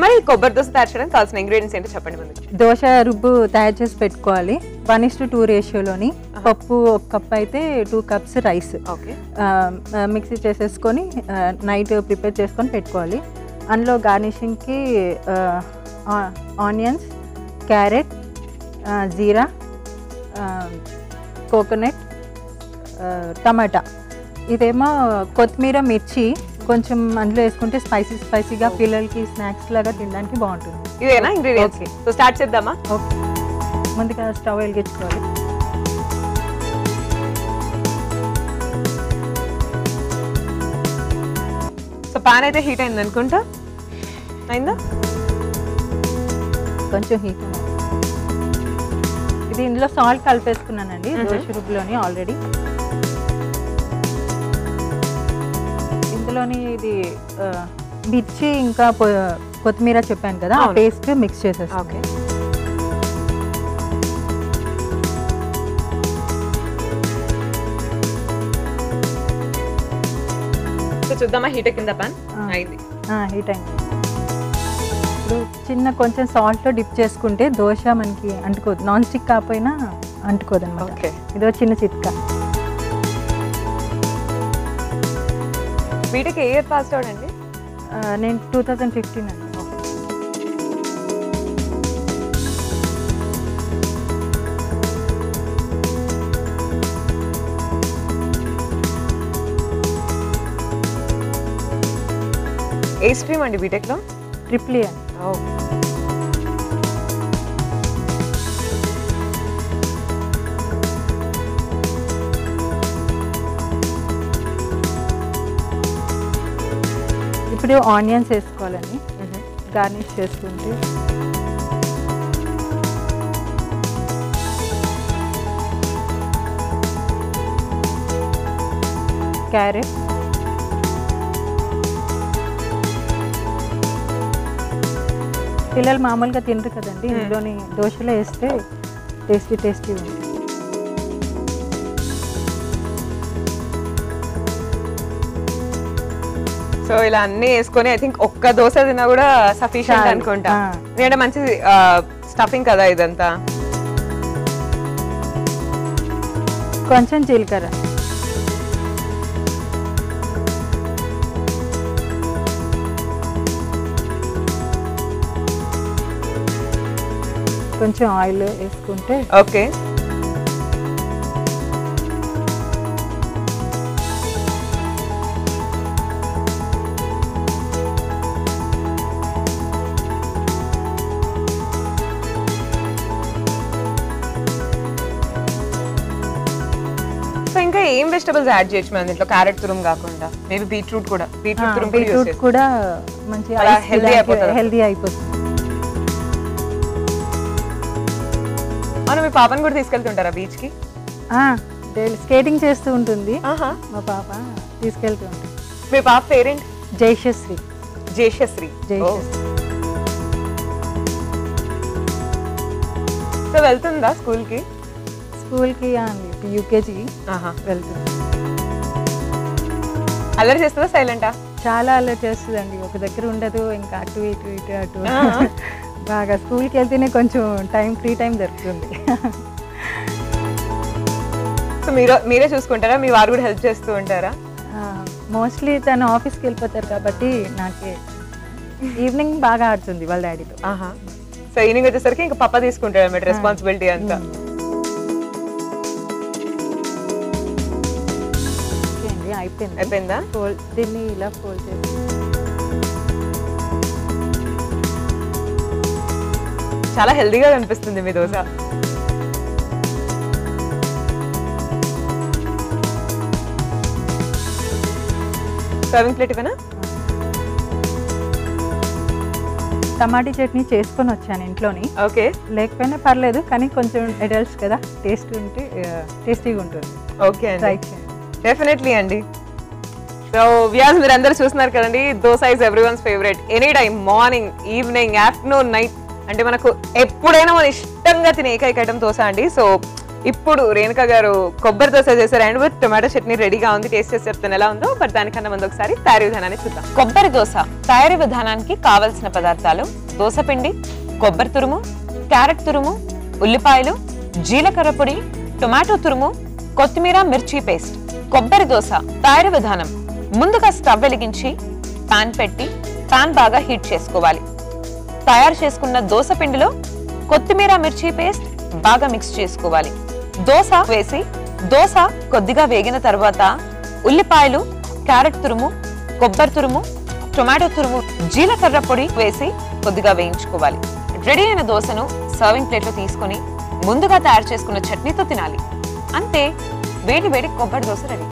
మరి కొబ్బరి దోశ తయారు చేయడానికి కావాల్సిన ఇంగ్రీడియంట్స్ ఏంటో చెప్పండి ముందు దోశ రుబ్బు తయారు చేసి పెట్టుకోవాలి వన్ ఇస్ టు టూ రేషియోలోని పప్పు ఒక కప్ అయితే two cups rice okay mixie చేసేసుకొని నైట్ ప్రిపేర్ చేసుకొని పెట్టుకోవాలి అందులో గార్నిషింగ్కి ఆనియన్స్ క్యారెట్ జీరా కోకోనట్ టమాటా ఇదేమో కొత్తిమీర మిర్చి కొంచెం అందులో వేసుకుంటే స్పైసీ స్పైసీగా పిల్లలకి స్నాక్స్ లాగా తినడానికి బాగుంటుంది ఇదేనా ఇంగ్రీడియంట్స్ Okay. సో స్టార్ట్ చేద్దామా ఓకే ముందుగా స్టవ్ వెలిగించుకోవాలి సో పాన్ అయితే హీట్ అయింది అనుకుంటా అయిందా కొంచెం హీట్ ఇది ఇందులో సాల్ట్ కలిపేసుకున్నానండి దోశ రుబ్బులోని ఆల్రెడీ ఇందులోని ఇది ఆ, మిర్చి ఇంకా పొ- కొత్తిమీర చెప్పాను కదా ఆ అవును. పేస్ట్ మిక్స్ చేసేస్తాను ఓకే సో చూద్దామా హీట్ ఎక్కిందా పాన్ ఆ. అయింది హీట్ అయింది ఇప్పుడు చిన్న కొంచెం సాల్ట్ డిప్ చేసుకుంటే దోశ మనకి అంటుకోదు నాన్ స్టిక్ కాకపోయినా అంటుకోదు అనమాట ఓకే ఇదో చిన్న చిట్కా వీటికి ఏ ఇయర్ పాస్ అవుట్ అండి ఆ, నేను టూ థౌజండ్ ఫిఫ్టీన్ అండి ఏ స్ట్రీమ్ అండి బీటెక్ లో ట్రిపుల్ అండి ఇప్పుడు ఆనియన్స్ వేసుకోవాలండి గార్నిష్ చేసుకుంటే క్యారెట్ పిల్లలు మామూలుగా తినరు కదండి ఇందులోని దోశలో వేస్తే టేస్టీ టేస్టీ ఉంది సో ఇలా అన్ని వేసుకొని ఐ థింక్ ఒక్క దోశ తిన్నా కూడా సఫిషియంట్ చాలు. అనుకుంటా ఆ. ఎందుకంటే మంచి స్టఫింగ్ కదా ఇదంతా కొంచెం జీలకర్ర కొంచెం ఆయిల్ వేసుకుంటే ఓకే సో ఇంకా ఏం వెజిటబుల్స్ యాడ్ చేయొచ్చు మనం దీంట్లో క్యారెట్ తురుము కాకుండా మేబీ బీట్రూట్ కూడా బీట్రూట్ తురుము కూడా యూస్ బీట్రూట్ చేసుకోవచ్చు కూడా మంచి అలా healthy అయిపోతుంది. హెల్దీ అయిపోతుంది అవును మీ పాపని కూడా తీసుకెళ్తుంటారా బీచ్ కి డైలీ స్కేటింగ్ చేస్తూ ఉంటుంది ఆహా మా పాప తీసుకెళ్తూ ఉంటుంది మీ పాప పేరెంట్ జైషశ్రీ జేషశ్రీ జైషశ్రీ సో వెళ్తుందా స్కూల్ కి స్కూల్కి యూకేజీ ఆహా వెళ్తుంది అల్లరి చేస్తుందా సైలెంటా చాలా అలా చేస్తుందండి ఒక దగ్గర ఉండదు ఇంకా అటు ఇటు ఇటు అటు ఆ. బాగా స్కూల్కి వెళ్తేనే కొంచెం టైం ఫ్రీ టైం దొరుకుతుంది సో మీరు మీరే చూసుకుంటారా మీ వారు కూడా హెల్ప్ చేస్తూ ఉంటారా మోస్ట్లీ తను ఆఫీస్కి వెళ్ళిపోతారు కాబట్టి నాకే ఈవినింగ్ బాగా ఆడుతుంది వాళ్ళ డాడీతో ఆహా సో ఈవినింగ్ వచ్చేసరికి ఇంకా పప్ప తీసుకుంటాడు అన్నమాట రెస్పాన్సిబిలిటీ అంతా ఓకే అండి అయిపోయింది అయిపోయిందా ఫోల్డ్ దీన్ని ఇలా ఫోల్డ్ చేసి చాలా హెల్దీగా కనిపిస్తుంది మీ దోశ సర్వింగ్ ప్లేట్ ఇవేనా టమాటీ చట్నీ చేసుకొని వచ్చాను ఇంట్లోని ఓకే లేకపోయినా పర్లేదు కానీ కొంచెం అడల్ట్స్ కదా టేస్ట్ ఉంటే టేస్టీగా ఉంటుంది ఓకే ట్రై అండి చేయండి డెఫినెట్లీ అండి సో వ్యాస్ మీరు అందరూ చూస్తున్నారు కదండి dosa is everyone's favourite any time morning evening afternoon night అంటే మనకు ఎప్పుడైనా మన ఇష్టంగా తినే ఏకైక ఐటమ్ దోశ అండి సో ఇప్పుడు రేణుక గారు కొబ్బరి దోశ చేశారు అండ్ విత్ టొమాటో చట్నీ రెడీగా ఉంది టేస్ట్ చేసి చెప్తాను ఎలా ఉందో బట్ దానికన్నా ముందు ఒకసారి తయారీ విధానాన్ని చూద్దాం కొబ్బరి దోశ తయారీ విధానానికి కావలసిన పదార్థాలు దోశ పిండి కొబ్బరి తురుము క్యారెట్ తురుము ఉల్లిపాయలు జీలకర్ర పొడి టొమాటో తురుము కొత్తిమీర మిర్చి పేస్ట్ కొబ్బరి దోశ తయారీ విధానం ముందుగా స్టవ్ వెలిగించి పాన్ పెట్టి పాన్ బాగా హీట్ చేసుకోవాలి తయారు చేసుకున్న దోస పిండిలో కొత్తిమీర మిర్చి పేస్ట్ బాగా మిక్స్ చేసుకోవాలి దోస వేసి దోస కొద్దిగా వేగిన తర్వాత ఉల్లిపాయలు క్యారెట్ తురుము కొబ్బరి తురుము టొమాటో తురుము జీలకర్ర పొడి వేసి కొద్దిగా వేయించుకోవాలి రెడీ అయిన దోసను సర్వింగ్ ప్లేట్లో తీసుకొని ముందుగా తయారు చేసుకున్న చట్నీతో తినాలి అంతే వేడి వేడి కొబ్బరి దోశ రెడీ